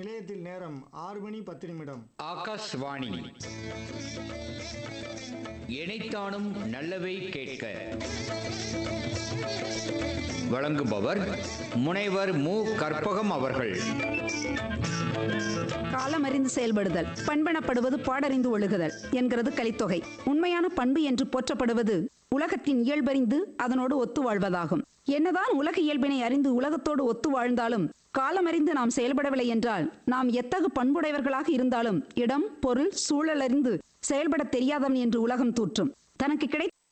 நிலையத்தில் நேரம் ஆறு மணி பத்து நிமிடம் ஆகாஷ்வாணி இணைத்தானும் நல்லவை கேட்க வழங்குபவர் முனைவர் மு கற்பகம் அவர்கள் காலமறிந்து செயல்படுதல் பண்பெனப்படுவது பாடறிந்து ஒழுகுதல் என்கிறது கலித்தொகை உண்மையான பண்பு என்று போற்றப்படுவது உலகத்தின் இயல்பறிந்து அதனோடு ஒத்து வாழ்வதாகும் என்னதான் உலக இயல்பினை அறிந்து உலகத்தோடு ஒத்து வாழ்ந்தாலும் காலமறிந்து நாம் செயல்படவில்லை என்றால் நாம் எத்தகு பண்புடையவர்களாக இருந்தாலும் இடம் பொருள் சூழலறிந்து செயல்பட தெரியாதவன் என்று உலகம் தூற்றும் தனக்கு கிடைத்த